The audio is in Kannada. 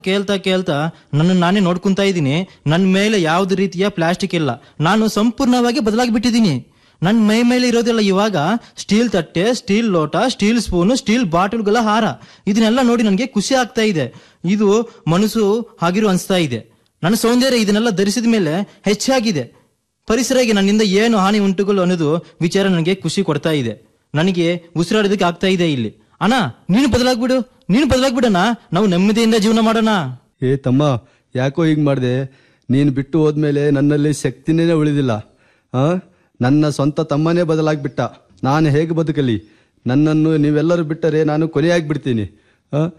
ಕೇಳ್ತಾ ಕೇಳ್ತಾ ನನ್ನ ನಾನೇ ನೋಡ್ಕೊಂತಾ ಇದ್ದೀನಿ ನನ್ನ ಮೇಲೆ ಯಾವ್ದು ರೀತಿಯ ಪ್ಲಾಸ್ಟಿಕ್ ಇಲ್ಲ ನಾನು ಸಂಪೂರ್ಣವಾಗಿ ಬದಲಾಗಿ ಬಿಟ್ಟಿದ್ದೀನಿ ನನ್ನ ಮೈ ಮೇಲೆ ಇರೋದೆಲ್ಲ ಇವಾಗ ಸ್ಟೀಲ್ ತಟ್ಟೆ ಸ್ಟೀಲ್ ಲೋಟ ಸ್ಟೀಲ್ ಸ್ಪೂನು ಸ್ಟೀಲ್ ಬಾಟಲ್ಗಳ ಹಾರ ಇದನ್ನೆಲ್ಲ ನೋಡಿ ನನಗೆ ಖುಷಿ ಆಗ್ತಾ ಇದೆ ಇದು ಮನಸ್ಸು ಆಗಿರೋ ಅನಿಸ್ತಾ ಇದೆ ನನ್ನ ಸೌಂದರ್ಯ ಇದನ್ನೆಲ್ಲ ಧರಿಸಿದ ಮೇಲೆ ಹೆಚ್ಚಾಗಿದೆ ಪರಿಸರಕ್ಕೆ ನನ್ನಿಂದ ಏನು ಹಾನಿ ಉಂಟುಗಳು ಅನ್ನೋದು ವಿಚಾರ ನನಗೆ ಖುಷಿ ಕೊಡ್ತಾ ಇದೆ ನನಗೆ ಉಸಿರಾಡೋದಕ್ಕೆ ಆಗ್ತಾ ಇದೆ ಇಲ್ಲಿ ಅಣ್ಣ ನೀನು ಬದಲಾಗ್ಬಿಡು ನೀನು ಬದಲಾಗ್ಬಿಡಣ ನಾವು ನೆಮ್ಮದಿಯಿಂದ ಜೀವನ ಮಾಡೋಣ ಏ ತಮ್ಮ ಯಾಕೋ ಹೀಗೆ ಮಾಡಿದೆ ನೀನು ಬಿಟ್ಟು ಹೋದ್ಮೇಲೆ ನನ್ನಲ್ಲಿ ಶಕ್ತಿನೇ ಉಳಿದಿಲ್ಲ ಆ ನನ್ನ ಸ್ವಂತ ತಮ್ಮನೇ ಬದಲಾಗ್ಬಿಟ್ಟ ನಾನು ಹೇಗೆ ಬದುಕಲಿ ನನ್ನನ್ನು ನೀವೆಲ್ಲರೂ ಬಿಟ್ಟರೆ ನಾನು ಕೊನೆಯಾಗ್ಬಿಡ್ತೀನಿ ಆ